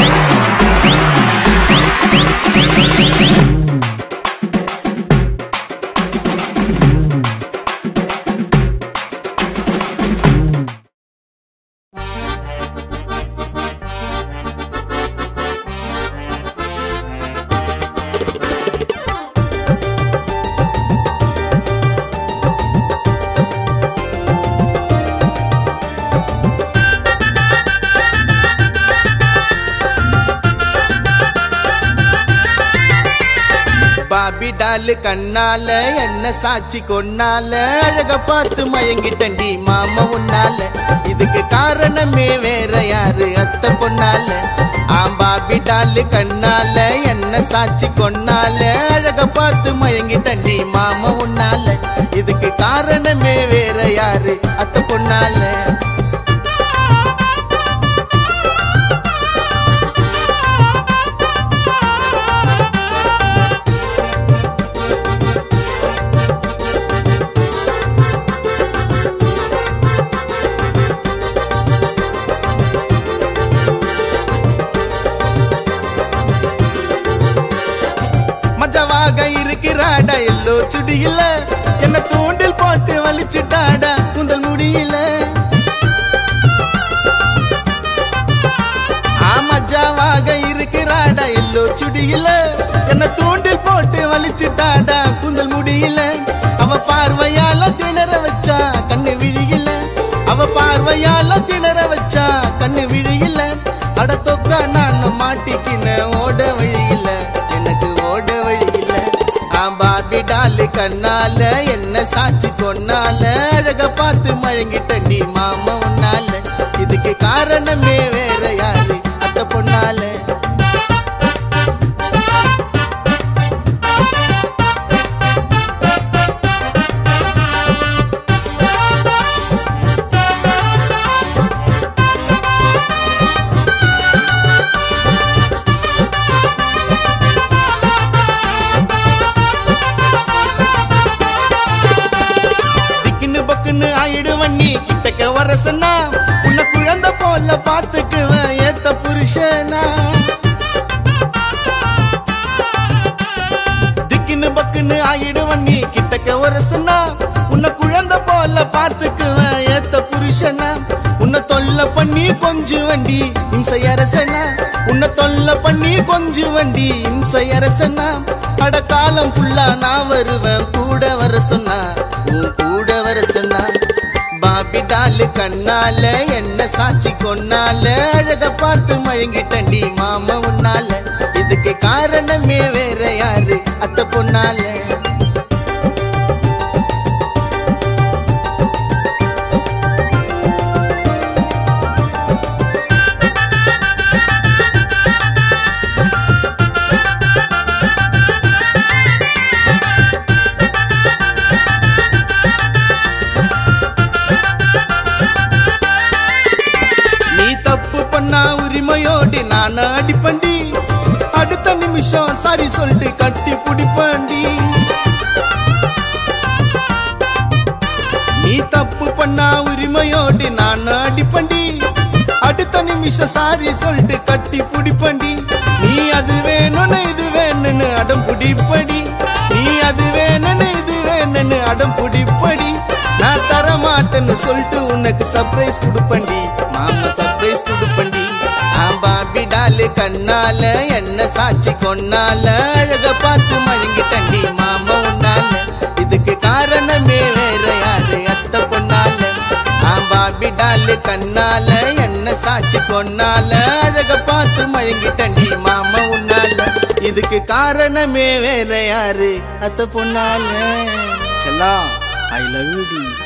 Bobby டாலு கண்ணால என்ன சாட்சி கொன்னால அழக பார்த்து மயங்கிட்டண்டி மாமா உன்னால இதுக்கு காரணமே வேற யாரு அத்த பொண்ணால ஆம் பாபி டாலு கண்ணால என்ன சாட்சி கொன்னால அழக பார்த்து மயங்கிட்டண்டி மாமா உன்னால இதுக்கு காரணமே வேற யாரு அத்த பொண்ணால மஜவாக இருக்கிறாடா எல்லோ சுடியில என்ன தூண்டில் போட்டு வலிச்சுட்டாடா குந்தல் முடியல மஜாவாக இருக்கிறாடா எல்லோ சுடியில என்ன தூண்டில் போட்டு வலிச்சுட்டாடா குந்தல் முடியல அவ பார்வையால திணற வச்சா கண்ணு விழியில அவ பார்வையால திணற வச்சா கண்ணு விழியில அட தொக்கா நான் மாட்டிக்கின ஓட வழியில எனக்கு ஓட வழியில பாபி டாலு கண்ணால என்ன சாட்சி கொன்னால அழக பார்த்து மழங்கிட்ட நீ மாமா உன்னால இதுக்கு காரணமே வேற யாரு அத்த பொண்ணால திக்குன்னு பக்குன்னு ஆயிடுவன் நீ கிட்டக்க வரசனா உன்னை குழந்தை போல பாத்துக்குவேன் ஏத்த புருஷனா திக்குன்னு பக்குன்னு ஆயிடுவன் நீ கிட்டக்க வரசனா உன்னை குழந்தை போல பாத்துக்குவேன் ஏத்த புருஷனா உன்னை தொல்ல பண்ணி கொஞ்சு வண்டி இம்சை அரசனா உன்னை தொல்ல பண்ணி கொஞ்சு வண்டி இம்சை அரசனா அட காலம் ஃபுல்லா நான் வருவேன் கூட வர சொன்னா உன் கூட வர சொன்னா பாபி டாலு கண்ணால என்ன சாட்சி கொன்னால அழக பார்த்து மழங்கிட்டண்டி மாமா உன்னால இதுக்கு காரணமே வேற யாரு அத்த பொண்ணால நீ தப்பு பண்ணா உரிமையோடு நான் அடிப்பண்டி அடுத்த நிமிஷம் சாரி சொல்லிட்டு கட்டி பிடிப்பண்டி நீ தப்பு பண்ணா உரிமையோடு நான் அடிப்பண்டி அடுத்த நிமிஷம் சாரி சொல்லிட்டு கட்டி பிடிப்பண்டி நீ அது வேணும்னு இது வேணும்னு அடம் பிடிப்படி நீ அது வேணும்னு இது வேணும்னு அடம் பிடிப்படி நான் தர மாட்டேன்னு சொல்லிட்டு உனக்கு சர்ப்ரைஸ் கொடுப்பண்டி மாமா சர்ப்ரைஸ் கொடுப்பண்டி பாபி டாலு கண்ணால என்ன சாட்சி கொன்னால அழக பார்த்து மழுங்கிட்டண்டி மாமா உன்னால இதுக்கு காரணமே வேற யாரு அத்த பொண்ணால பாபி டாலு கண்ணால என்ன சாட்சி கொன்னால அழக பார்த்து மழுங்கிட்டண்டி மாமா உன்னால இதுக்கு காரணமே வேற யாரு அத்த பொண்ணால செல்லாம் ஐ லவ் யூ டி